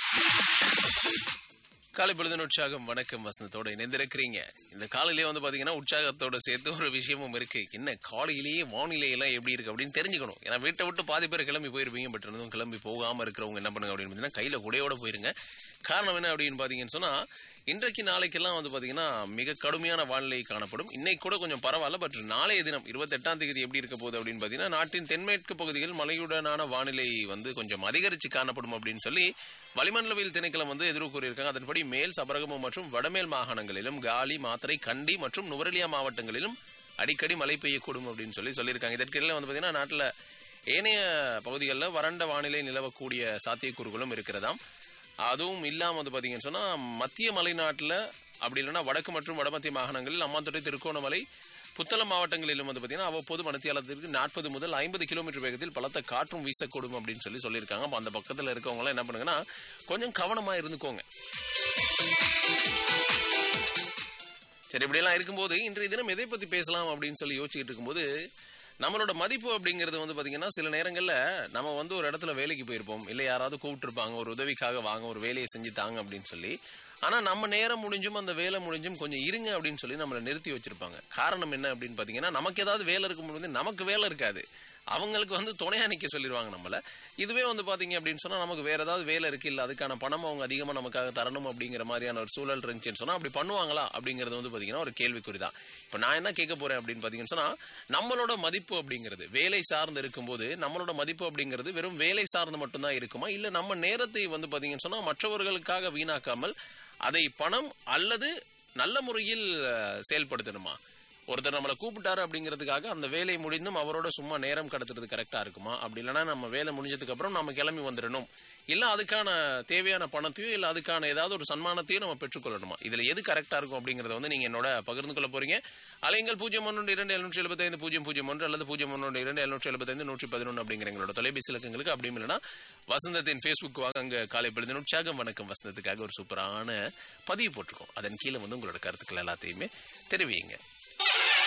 காலை பொழுதின் உற்சாகம் வணக்கம் வசந்தத்தோட இணைந்திருக்கிறீங்க இந்த காலையிலேயே வந்து பாத்தீங்கன்னா உற்சாகத்தோட சேர்த்து ஒரு விஷயமும் இருக்கு என்ன காலையிலேயே வானிலை எல்லாம் எப்படி இருக்கு அப்படின்னு தெரிஞ்சுக்கணும் ஏன்னா வீட்டை விட்டு பாதி பேர் கிளம்பி போயிருப்பீங்க பட் இருந்தும் கிளம்பி போகாம இருக்கிறவங்க என்ன பண்ணுங்க அப்படின்னு பார்த்தீங்கன்னா கையில குடையோட போயிருங்க காரணம் என்ன அப்படின்னு பாத்தீங்கன்னு சொன்னா இன்றைக்கு நாளைக்கெல்லாம் வந்து பாத்தீங்கன்னா மிக கடுமையான வானிலை காணப்படும் இன்னைக்கு கூட கொஞ்சம் பரவாயில்ல பட் நாளைய தினம் இருபத்தெட்டாம் தேதி எப்படி இருக்க போகுது அப்படின்னு பாத்தீங்கன்னா நாட்டின் தென்மேற்கு பகுதியில் மழையுடனான வானிலை வந்து கொஞ்சம் அதிகரிச்சு காணப்படும் அப்படின்னு சொல்லி வளிமண்டலவியல் திணைக்களம் வந்து எதிர்வு கூறியிருக்காங்க அதன்படி மேல் சபரகமம் மற்றும் வடமேல் மாகாணங்களிலும் காலி மாத்தறை கண்டி மற்றும் நுவரெலியா மாவட்டங்களிலும் அடிக்கடி மழை பெய்யக்கூடும் அப்படின்னு சொல்லி சொல்லியிருக்காங்க இதற்கிடையில வந்து பாத்தீங்கன்னா நாட்டில் ஏனைய பகுதிகளில் வறண்ட வானிலை நிலவக்கூடிய சாத்தியக்கூறுகளும் இருக்கிறதாம் அதுவும் இல்லாமல் வந்து பார்த்தீங்கன்னு சொன்னால் மத்திய மலைநாட்டில் அப்படி இல்லைன்னா வடக்கு மற்றும் வடமத்திய மாகாணங்களில் அம்மாந்தொட்டை திருக்கோணமலை புத்தளம் மாவட்டங்களிலும் வந்து பார்த்தீங்கன்னா அவ்வப்போது மணித்தியாலத்திற்கு நாற்பது முதல் ஐம்பது கிலோமீட்டர் வேகத்தில் பலத்த காற்றும் வீசக்கூடும் அப்படின்னு சொல்லி சொல்லியிருக்காங்க அப்போ அந்த பக்கத்தில் இருக்கவங்களாம் என்ன பண்ணுங்கன்னா கொஞ்சம் கவனமாக இருந்துக்கோங்க சரி இப்படியெல்லாம் இருக்கும்போது இன்றைய தினம் எதை பற்றி பேசலாம் அப்படின்னு சொல்லி யோசிச்சுட்டு இருக்கும்போது நம்மளோட மதிப்பு அப்படிங்கிறது வந்து பார்த்தீங்கன்னா சில நேரங்களில் நம்ம வந்து ஒரு இடத்துல வேலைக்கு போயிருப்போம் இல்லை யாராவது கூப்பிட்டுருப்பாங்க ஒரு உதவிக்காக வாங்க ஒரு வேலையை செஞ்சு தாங்க அப்படின்னு சொல்லி ஆனால் நம்ம நேரம் முடிஞ்சும் அந்த வேலை முடிஞ்சும் கொஞ்சம் இருங்க அப்படின்னு சொல்லி நம்மளை நிறுத்தி வச்சிருப்பாங்க காரணம் என்ன அப்படின்னு பார்த்தீங்கன்னா நமக்கு ஏதாவது வேலை இருக்கும்போது நமக்கு வேலை இருக்காது அவங்களுக்கு வந்து துணையா நிற்க சொல்லிடுவாங்க நம்மள இதுவே வந்து பார்த்தீங்க அப்படின்னு சொன்னால் நமக்கு வேற ஏதாவது வேலை இருக்கு இல்லை அதுக்கான பணம் அவங்க அதிகமாக நமக்காக தரணும் அப்படிங்கிற மாதிரியான ஒரு சூழல் இருந்துச்சுன்னு சொன்னால் அப்படி பண்ணுவாங்களா அப்படிங்கிறது வந்து பார்த்தீங்கன்னா ஒரு கேள்விக்குறி தான் இப்போ நான் என்ன கேட்க போறேன் அப்படின்னு பார்த்தீங்கன்னு சொன்னால் நம்மளோட மதிப்பு அப்படிங்கிறது வேலை சார்ந்து இருக்கும்போது நம்மளோட மதிப்பு அப்படிங்கிறது வெறும் வேலை சார்ந்து மட்டும்தான் இருக்குமா இல்லை நம்ம நேரத்தை வந்து பார்த்தீங்கன்னு சொன்னால் மற்றவர்களுக்காக வீணாக்காமல் அதை பணம் அல்லது நல்ல முறையில் அஹ், செயல்படுத்தணுமா ஒருத்தர் நம்மளை கூப்பிட்டாரு அப்படிங்கிறதுக்காக அந்த வேலை முடிந்தும் அவரோட சும்மா நேரம் கடத்துறது கரெக்டாக இருக்குமா அப்படி இல்லைன்னா நம்ம வேலை முடிஞ்சதுக்கு அப்புறம் நம்ம கிளம்பி வந்துடணும் இல்லை அதுக்கான தேவையான பணத்தையோ இல்லை அதுக்கான ஏதாவது ஒரு சன்மானத்தையும் நம்ம பெற்றுக்கொள்ளணுமா இதில் எது கரெக்டாக இருக்கும் அப்படிங்கிறத வந்து நீங்கள் என்னோட பகிர்ந்து கொள்ள போறீங்க அலைங்கள் பூஜ்ஜியம் ஒன்று இரண்டு எழுநூற்றி எழுபத்தைந்து பூஜ்ஜியம் பூஜ்ஜியம் ஒன்று அல்லது பூஜ்ஜியம் ஒன்று இரண்டு எழுநூற்றி எழுபத்தைந்து நூற்றி பதினொன்று அப்படிங்கிற எங்களோட தொலைபேசி இலக்கங்களுக்கு அப்படியும் இல்லைன்னா வசந்தத்தின் ஃபேஸ்புக் வாங்க அங்கே காலை பொழுது உற்சாகம் வணக்கம் வசந்தத்துக்காக ஒரு சூப்பரான பதிவு போட்டிருக்கோம் அதன் கீழே வந்து உங்களோட கருத்துக்கள் எல்லாத்தையுமே தெரிவிங்க